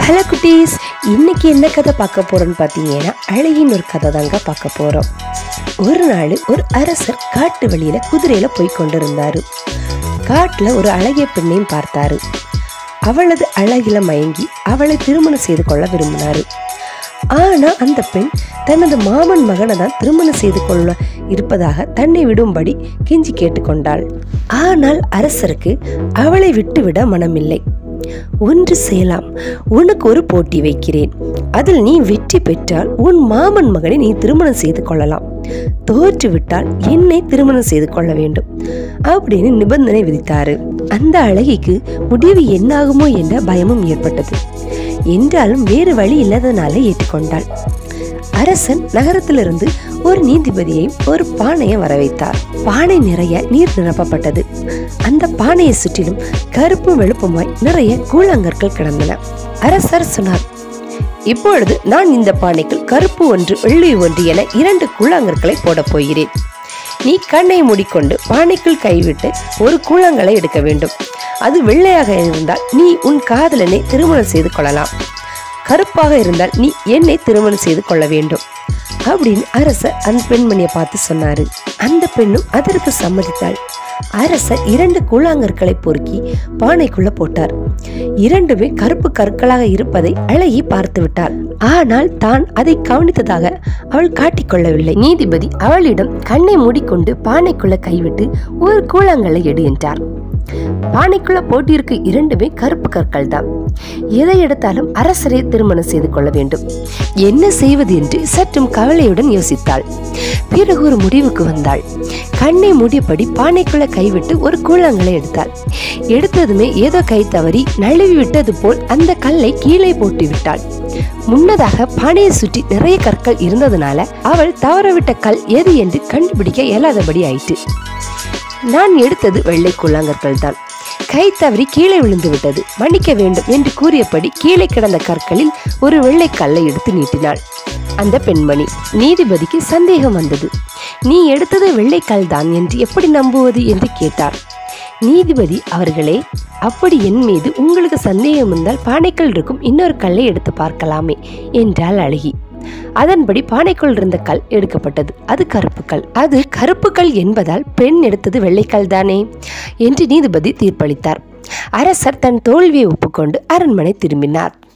hello குட்டீஸ் இன்னைக்கு என்ன கதை பார்க்க போறோம்னு பார்த்தீங்கன்னா அழகின் ஒரு கதை தாங்க பார்க்க போறோம் ஒரு நாள் ஒரு அரசர் காட்டு வழியில குதிரையில போய் கொண்டிருந்தாரு காட்டுல ஒரு அழகிய பெண்ணையும் பார்த்தாரு அவளது அழகில மயங்கி அவளை திருமணம் செய்து கொள்ள விரும்பினாரு ஆனா அந்த பெண் தனது மாமன் மகனை தான் திருமணம் செய்து கொள்ள இருப்பதாக தன்னை விடும்படி கெஞ்சி கேட்டுக்கொண்டாள் ஆனால் அரசருக்கு அவளை விட்டுவிட மனமில்லை ஒன்று செய்யலாம் உனக்கு ஒரு போட்டி வைக்கிறேன் அதில் நீ வெற்றி பெற்றால் உன் மாமன் மகனை நீ திருமணம் செய்து கொள்ளலாம் தோற்றுவிட்டால் என்னை திருமணம் செய்து கொள்ள வேண்டும் அப்படின்னு நிபந்தனை விதித்தாரு அந்த அழகிக்கு முடிவு என்னாகுமோ என்ற பயமும் ஏற்பட்டது என்றாலும் வேறு வழி இல்லாதனால ஏற்றுக்கொண்டாள் அரசன் நகரத்திலிருந்து ஒரு நீதிபதியையும் ஒரு பானையை வரவைத்தார் பானை நிறைய நீர் நிரப்பப்பட்டது அந்த பானையை சுற்றிலும் கருப்பும் வெளுப்புமாய் நிறைய கூழாங்கற்கள் கிடந்தன அரசர் சொன்னார் இப்பொழுது நான் இந்த பானைக்குள் கருப்பு ஒன்று வெள்ளை ஒன்று என இரண்டு கூழாங்கற்களை போடப் போகிறேன் நீ கண்ணை மூடிக்கொண்டு பானைக்குள் கைவிட்டு ஒரு கூழாங்கலை எடுக்க வேண்டும் அது வெள்ளையாக இருந்தால் நீ உன் காதலனை திருமணம் செய்து கொள்ளலாம் கருப்பாக இருந்தால் நீ என்னை திருமணம் செய்து கொள்ள வேண்டும் அப்படின்னு அரசர் அந்த பெண்மணியை பார்த்து சொன்னாரு அந்த பெண்ணும் அதற்கு சம்மதித்தாள் அரசர் இரண்டு கூழாங்கற்களை பொறுக்கி பானைக்குள்ள போட்டார் இரண்டுமே கருப்பு கற்களாக இருப்பதை அழகி பார்த்து விட்டாள் ஆனால் தான் அதை கவனித்ததாக அவள் காட்டிக்கொள்ளவில்லை நீதிபதி அவளிடம் கண்ணை மூடிக்கொண்டு பானைக்குள்ள கைவிட்டு ஒரு கூழாங்கலை எடு என்றார் பானைக்குள்ள போட்டியிருக்கு இரண்டுமே கருப்பு கற்கள் தான் எதை எடுத்தாலும் அரசரை திருமணம் செய்து கொள்ள வேண்டும் என்ன செய்வது என்று சற்றும் கவலையுடன் யோசித்தாள் பிறகு ஒரு முடிவுக்கு வந்தாள் கண்ணை மூடியபடி பானைக்குள்ள கைவிட்டு ஒரு கூழாங்கலை எடுத்தாள் எடுத்ததுமே ஏதோ கை தவறி நழுவி விட்டது போல் அந்த கல்லை கீழே போட்டு விட்டாள் முன்னதாக பானையை சுற்றி நிறைய கற்கள் இருந்ததுனால அவள் தவறவிட்ட கல் எது என்று கண்டுபிடிக்க இயலாதபடி ஆயிற்று நான் எடுத்தது வெள்ளை கூழாங்கற்கள் தான் கை தவறி கீழே விழுந்து விட்டது மன்னிக்க வேண்டும் என்று கூறியபடி கீழே கிடந்த கற்களில் ஒரு வெள்ளை கல்லை எடுத்து நீட்டினாள் அந்த பெண்மணி நீதிபதிக்கு சந்தேகம் வந்தது நீ எடுத்தது வெள்ளைக்கல் தான் என்று எப்படி நம்புவது என்று கேட்டார் நீதிபதி அவர்களே அப்படி என் மீது உங்களுக்கு சந்தேகம் இருந்தால் பானைக்குள் இருக்கும் இன்னொரு கல்லை எடுத்து பார்க்கலாமே என்றாள் அழகி அதன்படி பானைக்குள் இருந்த கல் எடுக்கப்பட்டது அது கருப்பு கல் அது கருப்பு கல் என்பதால் பெண் எடுத்தது வெள்ளைக்கல் தானே என்று நீதிபதி தீர்ப்பளித்தார் அரசர் தன் தோல்வியை ஒப்புக்கொண்டு அரண்மனை திரும்பினார்